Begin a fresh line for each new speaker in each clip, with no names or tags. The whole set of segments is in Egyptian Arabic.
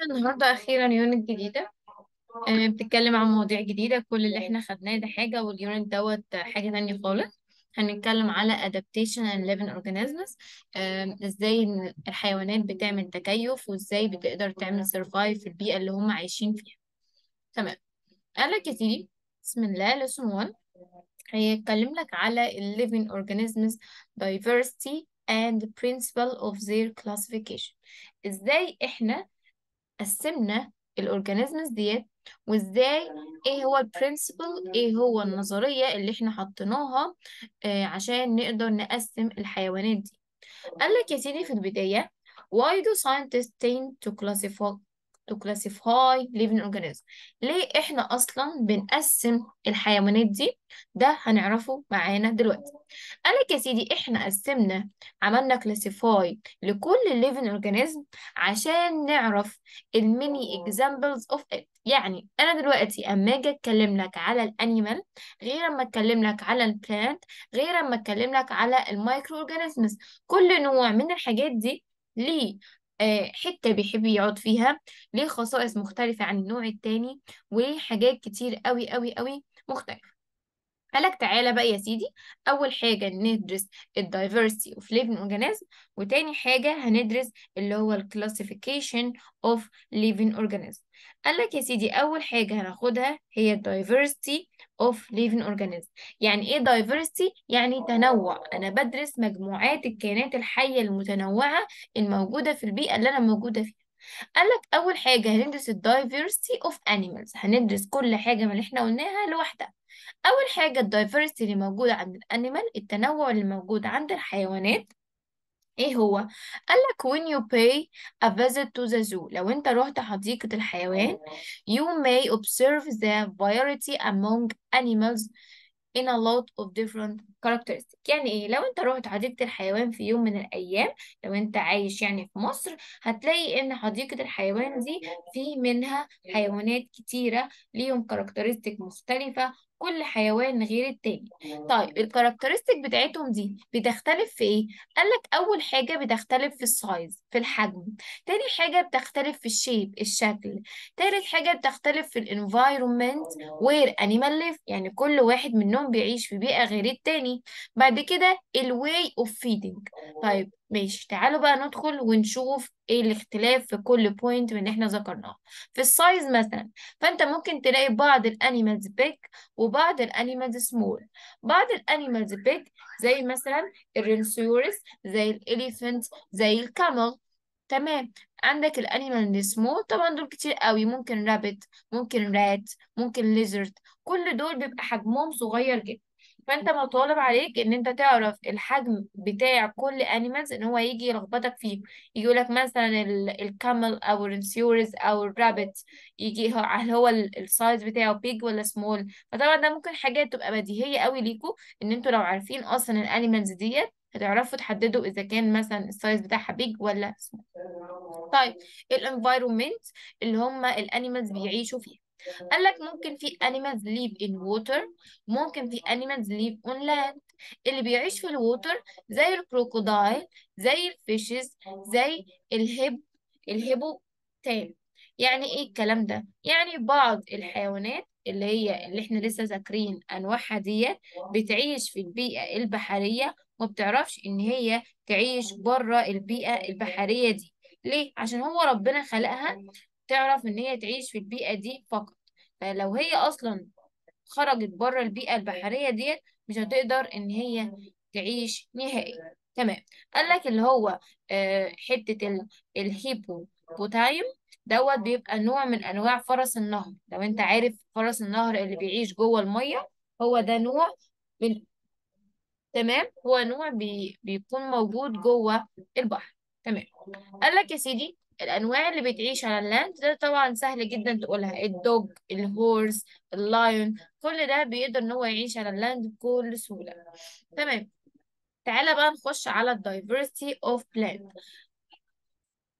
النهاردة أخيرا يونت جديدة آه، بتتكلم عن مواضيع جديدة كل اللي احنا خدناه ده حاجة واليونت دوت حاجة تانية خالص هنتكلم على adaptation and living organisms آم، ازاي إن الحيوانات بتعمل تكيف وازاي بتقدر تعمل survive في البيئة اللي هم عايشين فيها تمام قال لك يا سيدي بسم الله lesson 1 هيتكلم لك على ال living organisms diversity and principle of their classification ازاي احنا قسمنا الاورجانيزمز ديت وازاي ايه هو البرنسبل ايه هو النظرية اللي احنا حطيناها آه عشان نقدر نقسم الحيوانات دي قال لك يا سيدي في البداية why do scientists tend to classify to classify living organisms ليه احنا اصلا بنقسم الحيوانات دي ده هنعرفه معانا دلوقتي قال لك يا سيدي احنا قسمنا عملنا classify لكل living organism عشان نعرف الميني examples of it يعني انا دلوقتي اما اجي اتكلم لك على الانيمال غير اما اتكلم لك على البلانت غير اما اتكلم لك على المايكرو اورجانيزمز كل نوع من الحاجات دي ليه آه، حتة بيحب يقعد فيها ليه خصائص مختلفة عن النوع التاني وليه حاجات كتير قوي قوي قوي مختلفة قالك تعالى بقى يا سيدي أول حاجة ندرس ال diversity of living organism وتاني حاجة هندرس اللي هو ال classification of living organism قالك يا سيدي أول حاجة هناخدها هي ال diversity of living organism يعني إيه diversity؟ يعني تنوع أنا بدرس مجموعات الكائنات الحية المتنوعة الموجودة في البيئة اللي أنا موجودة فيها قالك أول حاجة هندرس ال diversity of animals هندرس كل حاجة من اللي احنا قلناها لوحدها أول حاجة الدايفرستي اللي موجودة عند الأنيمال التنوع اللي موجود عند الحيوانات ايه هو؟ قالك when you pay a visit to the zoo لو انت رحت حديقة الحيوان you may observe the variety among animals in a lot of different characteristics يعني ايه لو انت رحت حديقة الحيوان في يوم من الايام لو انت عايش يعني في مصر هتلاقي ان حديقة الحيوان دي في منها حيوانات كتيرة ليهم كاركترستيك مختلفة كل حيوان غير التاني طيب الكاركترستيك بتاعتهم دي بتختلف في ايه قالك اول حاجة بتختلف في السايز في الحجم تاني حاجة بتختلف في الشيب الشكل تالت حاجة بتختلف في الانفايرومنت وير انيمال ليف يعني كل واحد منهم بيعيش في بيئة غير التاني بعد كده الواي اوف فيدنج طيب ماشي تعالوا بقى ندخل ونشوف ايه الاختلاف في كل بوينت من اللي احنا ذكرناه في السايز مثلا فانت ممكن تلاقي بعض الانيمالز بيج وبعض الانيمالز سمول بعض الانيمالز بيج زي مثلا الرينسيورس زي الاليفنت زي الكامل تمام عندك الانيمال السمول طبعا دول كتير قوي ممكن رابت ممكن رات ممكن ليزرد كل دول بيبقى حجمهم صغير جدا فانت مطالب عليك ان انت تعرف الحجم بتاع كل انيمالز ان هو يجي يلخبطك فيه يجي يقولك مثلا الكامل او الرنسيورز او الرابت يجي هو هل هو السايز بتاعه بيج ولا سمول فطبعا ده ممكن حاجات تبقى بديهية قوي ليكوا ان انتوا لو عارفين اصلا الانيمالز ديت هتعرفوا تحددوا اذا كان مثلا السايز بتاعها بيج ولا سمول طيب الانفايرومنت اللي هم الانيمالز بيعيشوا فيها قال لك ممكن في animals live in water ممكن في animals live on land اللي بيعيش في الووتر زي الكروكودايل زي الفيشز زي الهب الهيبو تام يعني ايه الكلام ده يعني بعض الحيوانات اللي هي اللي احنا لسه ذاكرين انواعها ديت بتعيش في البيئة البحرية وما بتعرفش ان هي تعيش بره البيئة البحرية دي ليه عشان هو ربنا خلقها تعرف ان هي تعيش في البيئة دي فقط فلو هي اصلا خرجت بره البيئة البحرية ديت مش هتقدر ان هي تعيش نهائي تمام قال لك اللي هو آه، حتة ال- الهيبوبوتايم دوت بيبقى نوع من انواع فرس النهر لو انت عارف فرس النهر اللي بيعيش جوه المية هو ده نوع من تمام هو نوع بي... بيكون موجود جوه البحر تمام قال لك يا سيدي الانواع اللي بتعيش على اللاند ده طبعا سهل جدا تقولها الدوج الهورس اللايون كل ده بيقدر ان هو يعيش على اللاند بكل سهولة تمام تعالى بقى نخش على الدايفرستي اوف بلانت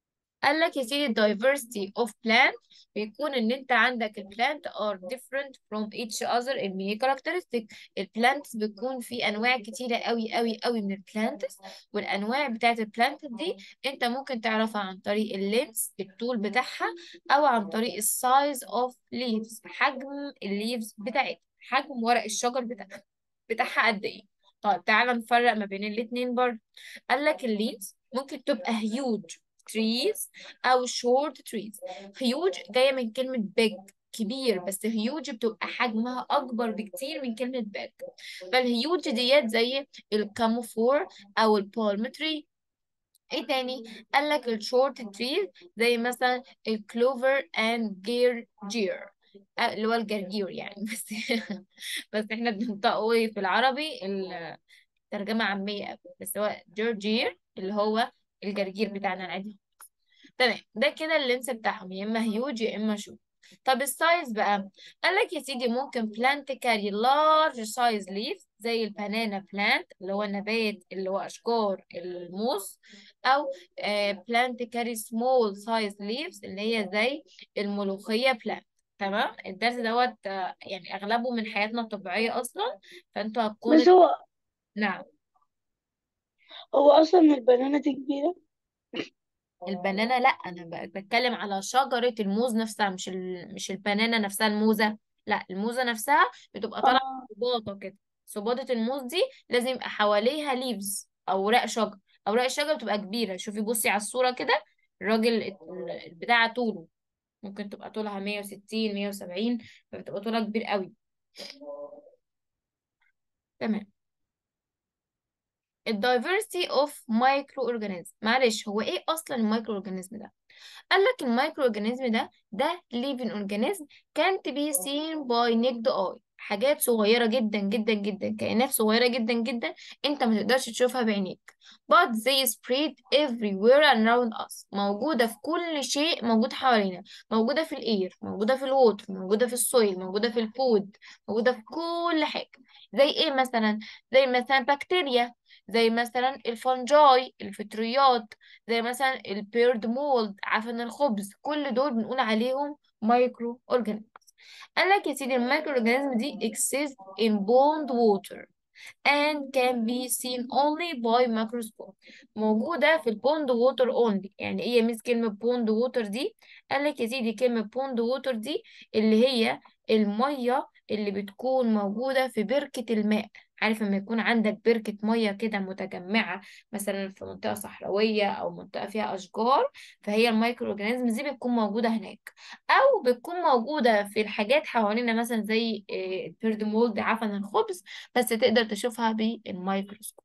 قال لك يا سيدي diversity of plant بيكون ان انت عندك البلانت are different from each other in many characteristics البلانتس بيكون في انواع كتيره قوي قوي قوي من البلانتس والانواع بتاعت البلانت دي انت ممكن تعرفها عن طريق اللينس الطول بتاعها او عن طريق السايز اوف leaves حجم الليفز بتاعتها حجم ورق الشجر بتاعها بتاعها قد ايه طيب تعالى نفرق ما بين الاتنين برضه قال لك الليفز ممكن تبقى huge trees او short trees huge جاية من كلمة big كبير بس huge بتبقى حجمها اكبر بكتير من كلمة big فالهيوج ديت زي الكاموفور او البالم تري ايه تاني قال لك الشورت تريز زي مثلا الكلوفر اند جير جير اللي هو الجرجير يعني بس بس احنا بننطقه ايه في العربي الترجمة عامية قوي بس هو جير اللي هو الجرجير بتاعنا العادي تمام ده كده اللينس بتاعهم يا اما هيوج يا اما شو طب السايز بقى قال لك يا سيدي ممكن بلانت كاري لارج سايز ليف زي البنانا بلانت اللي هو النبات اللي هو اشجار الموز او بلانت كاري سمول سايز ليفز اللي هي زي الملوخيه بلانت تمام الدرس دوت آه، يعني اغلبه من حياتنا الطبيعيه اصلا فانتوا هتكونوا
بس هو
نعم
هو اصلا البنانة دي كبيرة
البنانة لا انا ب- بتكلم على شجرة الموز نفسها مش ال... مش البنانة نفسها الموزة لا الموزة نفسها بتبقى طالعة
اه
صباطة كده صباطة الموز دي لازم يبقى حواليها ليفز اوراق شجر اوراق الشجر بتبقى كبيرة شوفي بصي على الصورة كده الراجل ال- البتاع طوله ممكن تبقى طولها 160 170 فبتبقى طولها كبير قوي تمام الدايفرسيتي اوف مايكرو اورجانيزم معلش هو ايه اصلا المايكرو اورجانيزم ده قال لك المايكرو اورجانيزم ده ده living organism can't be seen by naked eye حاجات صغيرة جدا جدا جدا كائنات صغيرة جدا جدا انت ما تقدرش تشوفها بعينيك but they spread everywhere around us موجودة في كل شيء موجود حوالينا موجودة في الاير موجودة في الووتر موجودة في السويل موجودة في الفود موجودة في كل حاجة زي ايه مثلا زي مثلا بكتيريا زي مثلا الفنجاي الفطريات زي مثلا البيرد مولد عفن الخبز كل دول بنقول عليهم مايكرو اورجانيزم قال لك يا سيدي المايكرو اورجانيزم دي exist in bond water and can be seen only by microscope موجودة في البوند ووتر only يعني ايه ميس كلمة بوند ووتر دي قال لك يا سيدي كلمة بوند ووتر دي اللي هي المية اللي بتكون موجودة في بركة الماء عارف لما يكون عندك بركة مية كده متجمعة مثلا في منطقة صحراوية أو منطقة فيها أشجار فهي المايكرو أورجانيزم دي بتكون موجودة هناك أو بتكون موجودة في الحاجات حوالينا مثلا زي آه، البيرد مولد عفن الخبز بس تقدر تشوفها بالميكروسكوب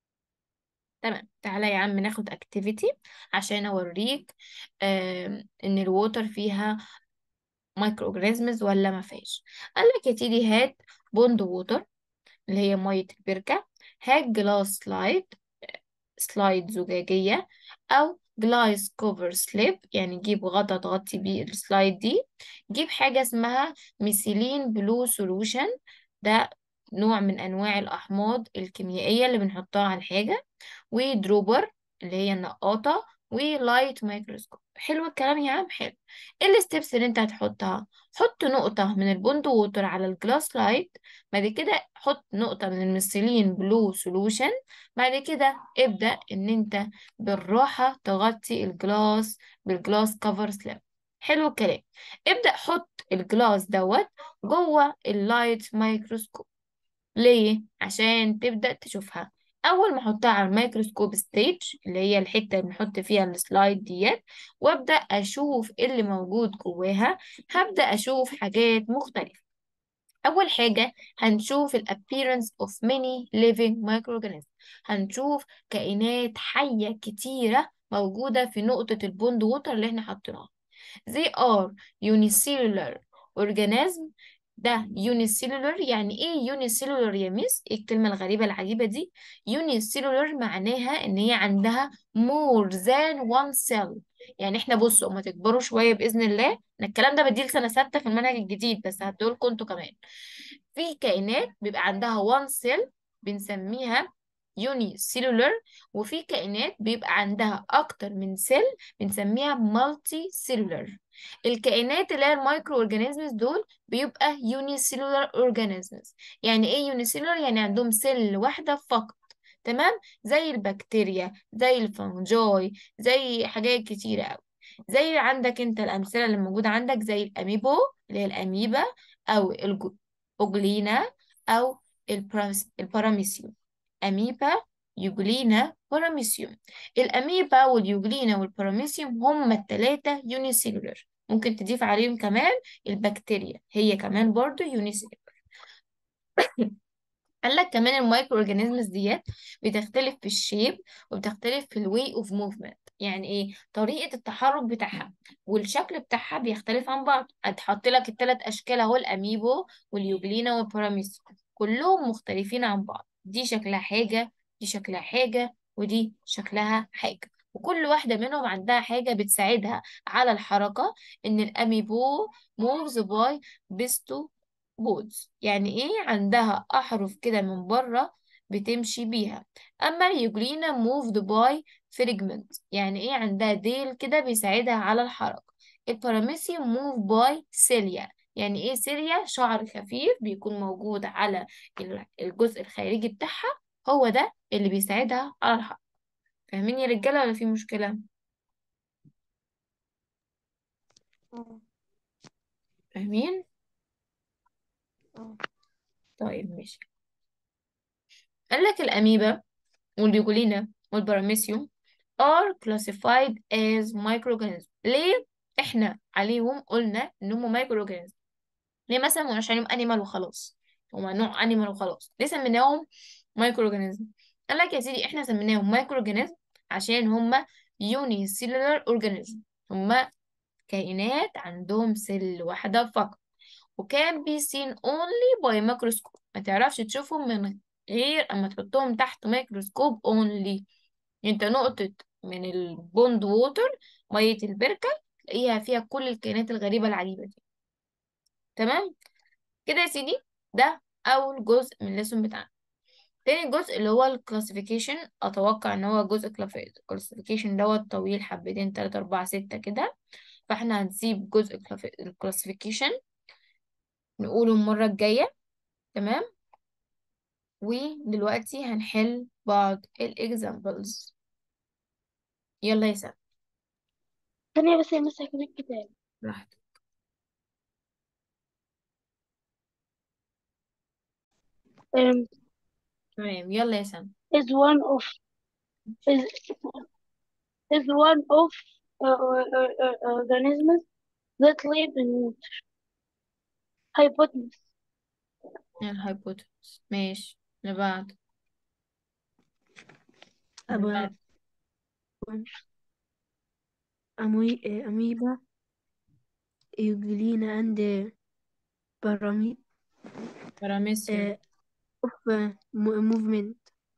تمام تعالى يا عم ناخد اكتيفيتي عشان اوريك آم، ان الووتر فيها مايكرو اورجانيزمز ولا ما فيهاش قال لك يا سيدي هات بوند ووتر اللي هي ميه البركه هات جلاس سلايد سلايد زجاجيه او جلاس كوفر سليب يعني جيب غطا تغطي بيه السلايد دي جيب حاجه اسمها ميثيلين بلو سولوشن ده نوع من انواع الاحماض الكيميائيه اللي بنحطها على الحاجه ودروبر اللي هي النقاطة ولايت مايكروسكوب حلو الكلام يا عم حلو ايه الستبس اللي انت هتحطها حط نقطة من البوند ووتر على الجلاس لايت بعد كده حط نقطة من الميثيلين بلو سولوشن بعد كده ابدأ ان انت بالراحة تغطي الجلاس بالجلاس كفر سلاب حلو الكلام ابدأ حط الجلاس دوت جوه اللايت مايكروسكوب ليه؟ عشان تبدأ تشوفها أول ما أحطها على الميكروسكوب ستيج اللي هي الحتة اللي بنحط فيها السلايد ديت وأبدأ أشوف إيه اللي موجود جواها هبدأ أشوف حاجات مختلفة أول حاجة هنشوف ال appearance of many living microorganisms هنشوف كائنات حية كتيرة موجودة في نقطة البوند ووتر اللي احنا حاطينها They are unicellular organism ده unicellular يعني ايه unicellular يا ميس ايه الكلمة الغريبة العجيبة دي unicellular معناها ان هي عندها more than one cell يعني احنا بصوا اما تكبروا شوية بإذن الله أنا الكلام ده بديه لسنة ستة في المنهج الجديد بس هديهولكوا انتوا كمان في كائنات بيبقى عندها one cell بنسميها يوني سيلولر وفي كائنات بيبقى عندها اكتر من سيل بنسميها مالتي سيلولر الكائنات اللي هي المايكرو اورجانيزمز دول بيبقى يوني سيلولر اورجانيزمز يعني ايه يوني سيلولر يعني عندهم سيل واحده فقط تمام زي البكتيريا زي الفنجاي زي حاجات كتيره قوي زي عندك انت الامثله اللي موجوده عندك زي الاميبو اللي هي الاميبا او الاوجلينا او البراس- الباراميسيوم اميبا يوجلينا باراميسيوم الاميبا واليوجلينا والباراميسيوم هم الثلاثه يونيسيلولر ممكن تضيف عليهم كمان البكتيريا هي كمان برضو يونيسيلولر قال لك كمان المايكرو اورجانيزمز ديت بتختلف في الشيب وبتختلف في الواي اوف موفمنت يعني ايه طريقه التحرك بتاعها والشكل بتاعها بيختلف عن بعض هتحط لك الثلاث اشكال اهو الاميبو واليوجلينا والباراميسيوم كلهم مختلفين عن بعض دي شكلها حاجه دي شكلها حاجه ودي شكلها حاجه وكل واحدة منهم عندها حاجة بتساعدها على الحركة إن الأميبو moves by besto بودز يعني ايه عندها احرف كده من بره بتمشي بيها اما اليوجلينا moved by fragment يعني ايه عندها ديل كده بيساعدها على الحركة الباراميسيوم move by cilia يعني ايه سيليا شعر خفيف بيكون موجود على ال- الجزء الخارجي بتاعها هو ده اللي بيساعدها على الحركة فاهمين يا رجالة ولا في مشكلة
اه
فاهمين
اه
طيب ماشي قال لك الأميبا والبيجولينا والبراميسيوم are classified as microorganisms ليه احنا عليهم قلنا ان هم microorganisms ليه مثلا ما قلناش عليهم animal وخلاص هما نوع animal وخلاص ليه سميناهم microorganisms قال لك يا سيدي احنا سميناهم microorganisms عشان هما unicellular organism هما كائنات عندهم سل واحدة فقط وكان بي seen only by microscope ما تعرفش تشوفهم من غير اما تحطهم تحت ميكروسكوب only انت نقطة من البوند ووتر مية البركة تلاقيها فيها كل الكائنات الغريبة العجيبة دي تمام كده يا سيدي ده أول جزء من الليسون بتاعنا تاني جزء اللي هو الكلاسيفيكيشن أتوقع إن هو جزء الكلاسيفيكيشن دوت طويل حبتين تلاتة أربعة ستة كده فاحنا هنسيب جزء الكلاسيفيكيشن نقوله المرة الجاية تمام ودلوقتي هنحل بعض الإكزامبلز يلا يا سام
ثانية بس امسك الكتاب
براحتك
um,
تمام يلا يا سام
is one of is is one of uh, uh, uh, uh, organisms that live in hypotenuse
الهايبوتنس ماشي اللي بعد اللي
أبا
بعد
أمي أميبا يوجلينا عند براميد
باراميسيوم
of movement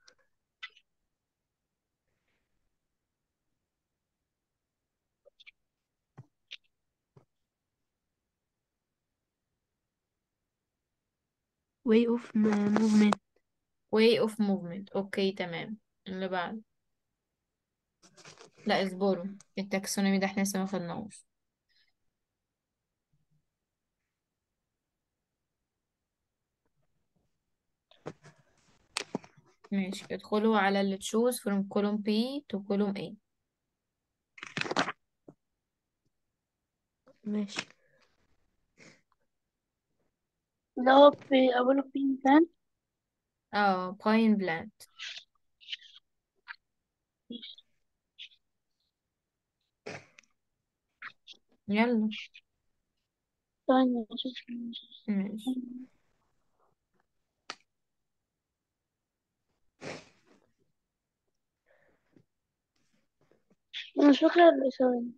way of m- movement
way of movement اوكي تمام اللي بعد لا اصبروا التاكسونومي ده احنا لسه ما خدناهوش ماشي ادخلوا على اللي تشوز from column B to column A
ماشي
اللي هو في أوله في إنسان
اه pine plant يلا
ثانية أشوف
ماشي
أنا مش فاكرة اللي ثواني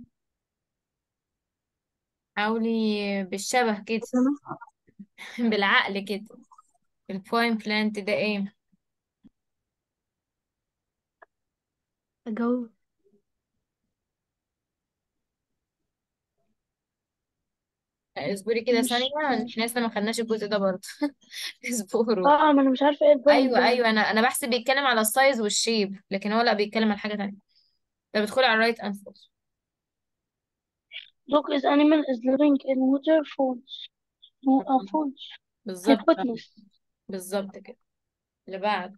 حاولي بالشبه كده بالعقل كده الباين بلانت ده ايه اصبري كده
مش
ثانية احنا لسه ما خدناش الجزء ده برضه اصبروا
اه ما انا مش عارفة ايه البوينت
ايوه
ده
ايوه انا انا بحسب بيتكلم على السايز والشيب لكن هو لا بيتكلم على حاجة تانية طب ادخلي على الرايت اند فولس
dog is animal is living in water falls uh, falls
بالظبط
hypotenuse
بالظبط كده اللي بعد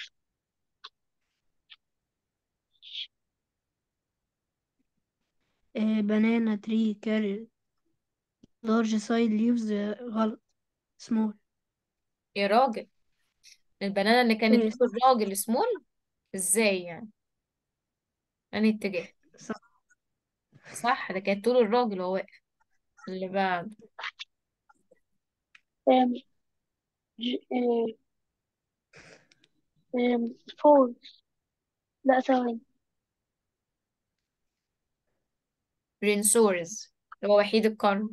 banana tree carry large side leaves آه، غلط small
يا راجل البنانة اللي كانت
إيه،
طول الراجل سمول ازاي يعني انهي اتجاه
صح
صح ده كانت طول الراجل وهو واقف اللي بعد
um, ج- uh, um, falls لا ثواني
رينسورز هو وحيد القرن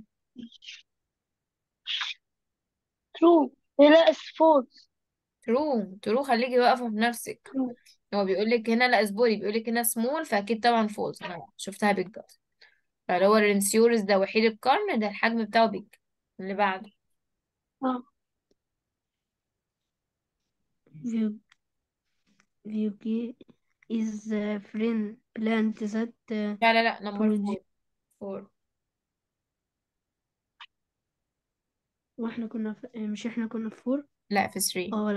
true إيه، لا it's falls
ترو ترو خليكي واقفة في نفسك
true
هو بيقول لك هنا لا اصبري بيقول لك هنا سمول فاكيد طبعا فولز انا شفتها بيج بس فاللي هو الرينسيورس ده وحيد القرن ده الحجم بتاعه بيج اللي بعده
اه
view view is a friend plant that uh,
لا لا لا نمبر
produce
فور فور
واحنا كنا في... مش احنا كنا في فور
لا في 3
اه لا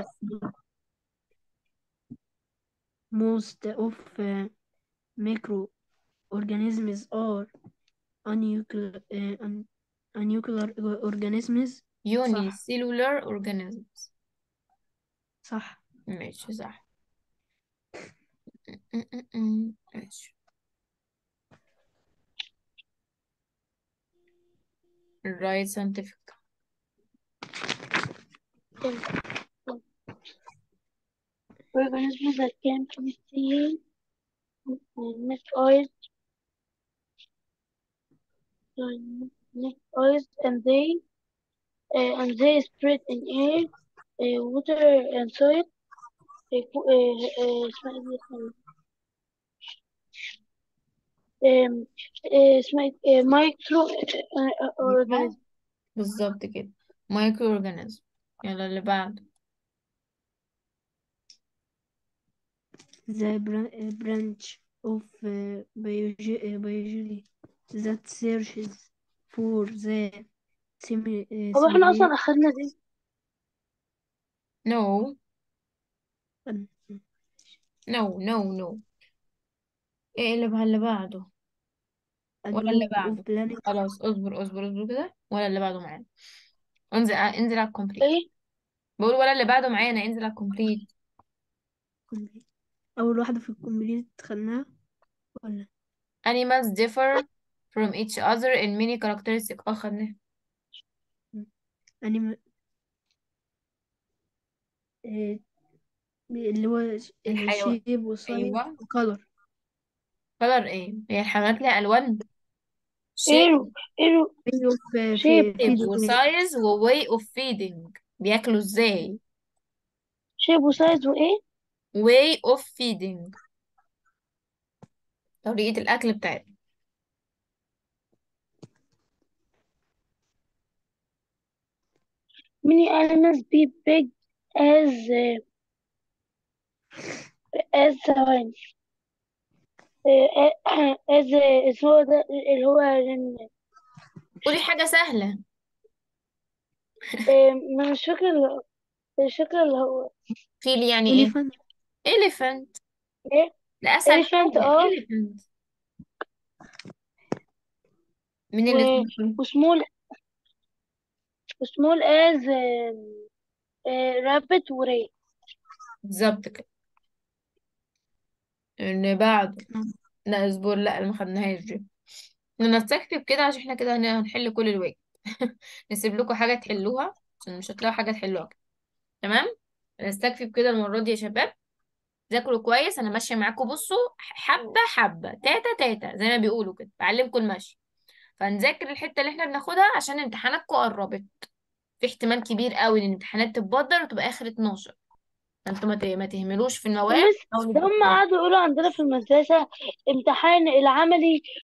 most of uh, microorganisms are unuclear uh, un unuclear organisms
يوني
صح
سيلولار اورجانيزمز
صح
ماشي صح م- م- م- ماشي الرايت ساينتفك
organisms that can be seen with eyes with eyes and they uh, and they spread in air uh, water and soil uh, co- uh, uh, اسمها ايه دي اسمها ايه um, uh, اسمها ايه uh, micro uh, uh, organism
بالظبط كده مايكرو اورجانيزم يلا اللي بعده
the bran- uh, branch of uh, biology, uh, biology that searches for the simi- uh,
هو احنا اصلا
similar
اخدنا دي
نو نو نو نو ايه اللي بقى اللي بعده
a
ولا اللي
group of
بعده
planets
خلاص اصبر اصبر اصبر كده ولا اللي بعده معانا انزل انزل على الكومبليت
ايه
بقول ولا اللي بعده معانا انزل على الكومبليت
complete. أول واحدة في الكومبليت خدناها ولا
animals differ from each other in many characteristics اه خدناها
أنيم آه، اللي هو
الحيوان
الشيب والسايز
ايوه
والكلر
color ايه هي الحيوانات ليها الوان shape
ايرو ايرو
أيوه في
شيب
في في
shape وسايز و way of feeding بياكلوا ازاي
شيب وسايز وايه
way of feeding طريقة الأكل بتاعتهم
many animals be big as uh, as ثواني uh, as uh, هو ده اللي هو ال-
قولي حاجة سهلة
آه، ما مش فاكرة ال- مش فاكرة اللي هو
فيل يعني ايه
elephant
elephant
ايه
ده أسهل
elephant
حاجة
اه
elephant من
و
اللي اسمه
وسمول وسمول as uh, uh, rabbit وري
بالظبط كده اللي بعده لا اصبر لا ما خدناهاش دي نستكتب كده عشان احنا كده هن- هنحل كل الواجب نسيب لكم حاجة تحلوها عشان مش هتلاقوا حاجة تحلوها كده. تمام نستكتب كده المرة دي يا شباب ذاكروا كويس انا ماشية معاكم بصوا حبة حبة تاتا تاتا زي ما بيقولوا كده بعلمكم المشي فنذاكر الحتة اللي احنا بناخدها عشان امتحاناتكم قربت في احتمال كبير قوي ان الامتحانات تتبدر وتبقى اخر 12 فانتوا ما ت- ما تهملوش في المواد
بس
حاولوا
ده هم
تذاكروا
قعدوا يقولوا عندنا في المدرسة امتحان العملي